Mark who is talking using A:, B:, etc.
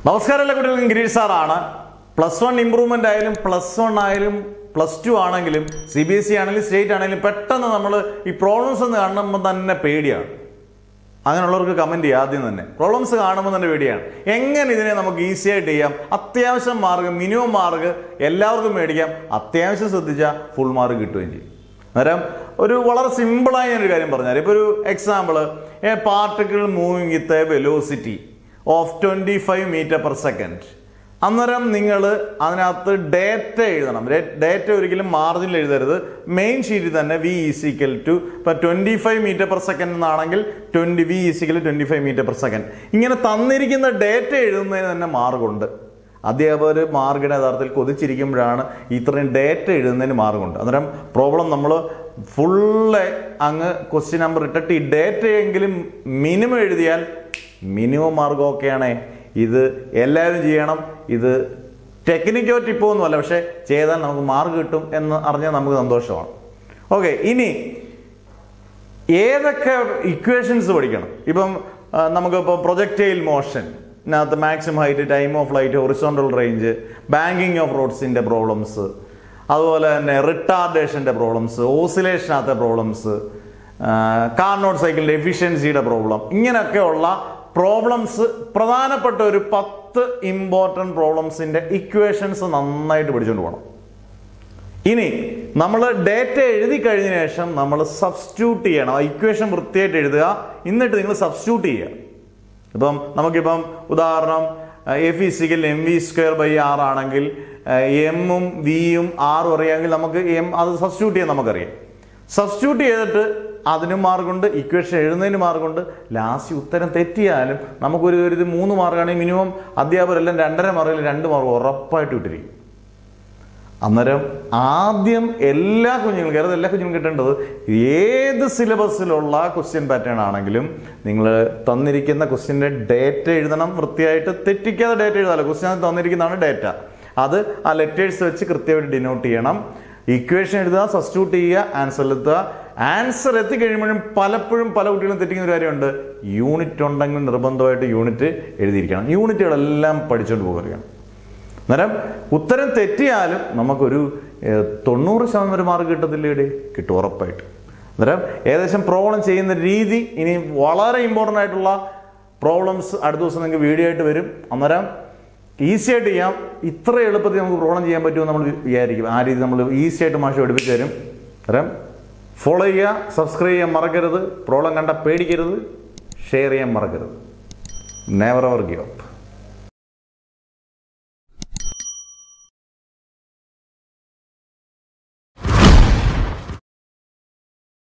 A: നമസ്കാരം എല്ലാ കുട്ടികൾക്കും ഗിരീഷ് സാറാണ് പ്ലസ് വൺ ഇമ്പ്രൂവ്മെന്റ് ആയാലും പ്ലസ് വൺ ആയാലും പ്ലസ് ടു ആണെങ്കിലും സി ബി എസ് ഇ ആണെങ്കിലും സ്റ്റേറ്റ് ആണെങ്കിലും പെട്ടെന്ന് നമ്മൾ ഈ പ്രോബ്ലംസ് ഒന്ന് കാണുമ്പോൾ തന്നെ പേടിയാണ് അങ്ങനെയുള്ളവർക്ക് കമന്റ് ചെയ്യുക ആദ്യം തന്നെ പ്രോബ്ലംസ് കാണുമ്പോൾ തന്നെ പേടിയാണ് എങ്ങനെ ഇതിനെ നമുക്ക് ഈസി ആയിട്ട് ചെയ്യാം അത്യാവശ്യം മാർക്ക് മിനിമം മാർക്ക് എല്ലാവർക്കും മേടിക്കാം അത്യാവശ്യം ശ്രദ്ധിച്ചാൽ ഫുൾ മാർക്ക് കിട്ടുകയും ചെയ്യും അന്നേരം ഒരു വളരെ സിമ്പിളായ ഞാനൊരു കാര്യം പറഞ്ഞാൽ ഇപ്പോൾ ഒരു example a particle moving with a velocity of twenty five metre per second അന്നേരം നിങ്ങൾ അതിനകത്ത് ഡേറ്റ എഴുതണം ഡേറ്റ ഒരിക്കലും മാർജിനിൽ എഴുതരുത് മെയിൻ ഷീറ്റിൽ തന്നെ വി ഈസിക്കൽ ടു ഇപ്പം twenty five metre per second എന്നാണെങ്കിൽ twenty v is equal twenty five metre per second ഇങ്ങനെ തന്നിരിക്കുന്ന ഡേറ്റ എഴുതുന്നതിന് തന്നെ മാർഗമുണ്ട് അധ്യാപകർ മാർഗിനെ യഥാർത്ഥത്തിൽ കൊതിച്ചിരിക്കുമ്പോഴാണ് ഇത്രയും ഡേറ്റ എഴുതുന്നതിന് മാർഗമുണ്ട് അന്നേരം പ്രോബ്ലം നമ്മൾ ഫുള്ള് അങ്ങ് ക്വസ്റ്റ്യൻ നമ്പർ ഇട്ടിട്ട് ഈ ഡേറ്റ എങ്കിലും മിനിമം എഴുതിയാൽ മിനിമം മാർഗം ഒക്കെയാണേ ഇത് എല്ലാവരും ചെയ്യണം ഇത് ടെക്നിക്കോ ടിപ്പോ ഒന്നുമല്ല പക്ഷേ ചെയ്താൽ നമുക്ക് മാർക്ക് കിട്ടും എന്ന് അറിഞ്ഞാൽ നമുക്ക് സന്തോഷമാണ് ഓക്കെ ഇനി ഏതൊക്കെ ഇക്വേഷൻസ് പഠിക്കണം ഇപ്പം ആ, നമുക്കിപ്പോൾ പ്രൊജക്റ്റൈൽ മോഷൻ ഇതിനകത്ത് maximum height time of flight horizontal range banking of റോഡ്സിൻ്റെ പ്രോബ്ലംസ് അതുപോലെ തന്നെ റിട്ടാർഡേഷൻ്റെ പ്രോബ്ലംസ് ഓസിലേഷനകത്തെ പ്രോബ്ലംസ് കാർനോട്ട് സൈക്കിളിൻ്റെ എഫിഷ്യൻസിയുടെ പ്രോബ്ലം ഇങ്ങനെയൊക്കെയുള്ള പ്രോബ്ലംസ് പ്രധാനപ്പെട്ട ഒരു പത്ത് ഇമ്പോർട്ടൻറ്റ് പ്രോബ്ലംസിൻ്റെ ഇക്വേഷൻസ് നന്നായിട്ട് പഠിച്ചുകൊണ്ട് പോകണം ഇനി നമ്മൾ ഡേറ്റ എഴുതി കഴിഞ്ഞ ശേഷം നമ്മൾ സബ്സ്റ്റിറ്റ്യൂട്ട് ചെയ്യണം ആ ഇക്വേഷൻ വൃത്തിയായിട്ട് എഴുതുക എന്നിട്ട് നിങ്ങൾ സബ്സ്റ്റിറ്റ്യൂട്ട് ചെയ്യുക ഇപ്പം നമുക്കിപ്പം ഉദാഹരണം a physical M V square by R ആണെങ്കിൽ എമ്മും വിയും ആറും അറിയാമെങ്കിൽ നമുക്ക് എം അത് സബ്സ്റ്റിറ്റ്യൂട്ട് ചെയ്യാൻ നമുക്കറിയാം സബ്സ്റ്റിറ്റ്യൂട്ട് ചെയ്തിട്ട് അതിനും മാർക്കുണ്ട് ഇക്വേഷൻ എഴുതുന്നതിന് മാർക്കുണ്ട് ലാസ്റ്റ് ഉത്തരം തെറ്റിയാലും നമുക്കൊരു ഒരു ഇത് മൂന്ന് മാർക്കാണെങ്കിൽ മിനിമം അധ്യാപകരെല്ലാം രണ്ടര മാർക്കിൽ രണ്ട് മാർക്ക് ഉറപ്പായിട്ട് ഇട്ടിരിക്കും അന്നേരം ആദ്യം എല്ലാ കുഞ്ഞുങ്ങളും കേരളത്തിൽ എല്ലാ കുഞ്ഞുങ്ങളും കിട്ടേണ്ടത് ഏത് സിലബസിലുള്ള ക്വസ്റ്റ്യൻ പാറ്റേൺ ആണെങ്കിലും നിങ്ങൾ തന്നിരിക്കുന്ന ക്വസ്റ്റ്യൻ്റെ ഡേറ്റ എഴുതണം വൃത്തിയായിട്ട് തെറ്റിക്കാതെ ഡേറ്റ എഴുതാമല്ലോ ക്വസ്റ്റ്യൻ തന്നിരിക്കുന്നതാണ് ഡേറ്റ അത് ആ ലെറ്റേഴ്സ് വെച്ച് കൃത്യമായിട്ട് ഡിനോട്ട് ചെയ്യണം ഇക്വേഷൻ എഴുതുക സബ്സ്റ്റിറ്റ്യൂട്ട് ചെയ്യുക ആൻസർ എത്തുക ആൻസർ എത്തിക്കഴിയുമ്പോഴും പലപ്പോഴും പല കുട്ടികളും തെറ്റിക്കുന്ന ഒരു കാര്യമുണ്ട് യൂണിറ്റ് ഉണ്ടെങ്കിൽ നിർബന്ധമായിട്ട് യൂണിറ്റ് എഴുതിയിരിക്കണം യൂണിറ്റുകളെല്ലാം പഠിച്ചുകൊണ്ട് പോകുകയാണ് അന്നേരം ഉത്തരം തെറ്റിയാലും നമുക്കൊരു ഏഹ്, തൊണ്ണൂറ് ശതമാനം ഒരു മാർക്ക് കിട്ടത്തില്ലേ കിട്ടും ഉറപ്പായിട്ട് അന്നേരം ഏകദേശം പ്രോബ്ലം ചെയ്യുന്ന രീതി ഇനി വളരെ ഇമ്പോർട്ടൻ്റ് ആയിട്ടുള്ള പ്രോബ്ലംസ് അടുത്ത ദിവസം നിങ്ങൾക്ക് വീഡിയോ ആയിട്ട് വരും അന്നേരം ഈസി ആയിട്ട് ചെയ്യാം ഇത്ര എളുപ്പത്തിൽ നമുക്ക് പ്രോബ്ലം ചെയ്യാൻ പറ്റുമെന്ന് നമ്മൾ വിചാരിക്കും ആ രീതി നമ്മൾ ഈസി ആയിട്ട് മാഷ് പഠിപ്പിച്ചു തരും അന്നേരം ഫോളോ ചെയ്യുക സബ്സ്ക്രൈബ് ചെയ്യാൻ മറക്കരുത് പ്രോബ്ലം കണ്ട പേടിക്കരുത് ഷെയർ ചെയ്യാൻ മറക്കരുത് നെവർ എവർ ഗിവ് അപ്പ്